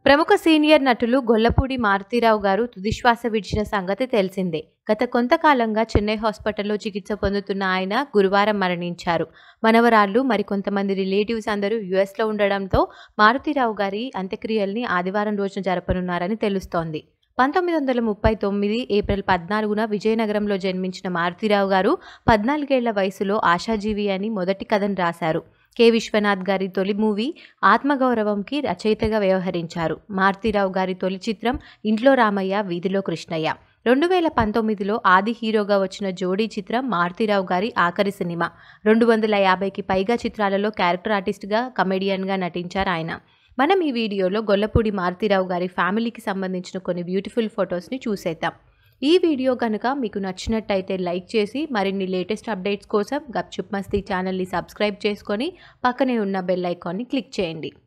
ప్రముఖ సీనియర్ నటులు గొల్లపూడి మారుతీరావు గారు తుదిశ్వాస విడిచిన సంగతి తెలిసిందే గత కొంతకాలంగా చెన్నై హాస్పిటల్లో చికిత్స పొందుతున్న ఆయన గురువారం మరణించారు మనవరాళ్ళు మరికొంతమంది రిలేటివ్స్ అందరూ యుఎస్లో ఉండడంతో మారుతీరావు గారి అంత్యక్రియల్ని ఆదివారం రోజున జరపనున్నారని తెలుస్తోంది పంతొమ్మిది వందల ముప్పై తొమ్మిది ఏప్రిల్ పద్నాలుగున విజయనగరంలో జన్మించిన మారుతీరావు గారు పద్నాలుగేళ్ల వయసులో ఆశాజీవి అని మొదటి కథను రాశారు కె విశ్వనాథ్ గారి తొలి మూవీ ఆత్మగౌరవంకి రచయితగా వ్యవహరించారు మారుతీరావు గారి తొలి చిత్రం ఇంట్లో రామయ్య వీధిలో కృష్ణయ్య రెండు వేల పంతొమ్మిదిలో ఆది హీరోగా వచ్చిన జోడీ చిత్రం మారుతీరావు గారి ఆఖరి సినిమా రెండు వందల యాభైకి పైగా చిత్రాలలో క్యారెక్టర్ ఆర్టిస్ట్గా కమెడియన్గా నటించారు ఆయన మనం ఈ వీడియోలో గొల్లపూడి మారుతీరావు గారి ఫ్యామిలీకి సంబంధించిన కొన్ని బ్యూటిఫుల్ ఫొటోస్ని చూసేద్దాం ఈ వీడియో కనుక మీకు నచ్చినట్టయితే లైక్ చేసి మరిన్ని లేటెస్ట్ అప్డేట్స్ కోసం గప్చుప్ మస్తీ ఛానల్ని సబ్స్క్రైబ్ చేసుకొని పక్కనే ఉన్న బెల్ ఐకాన్ని క్లిక్ చేయండి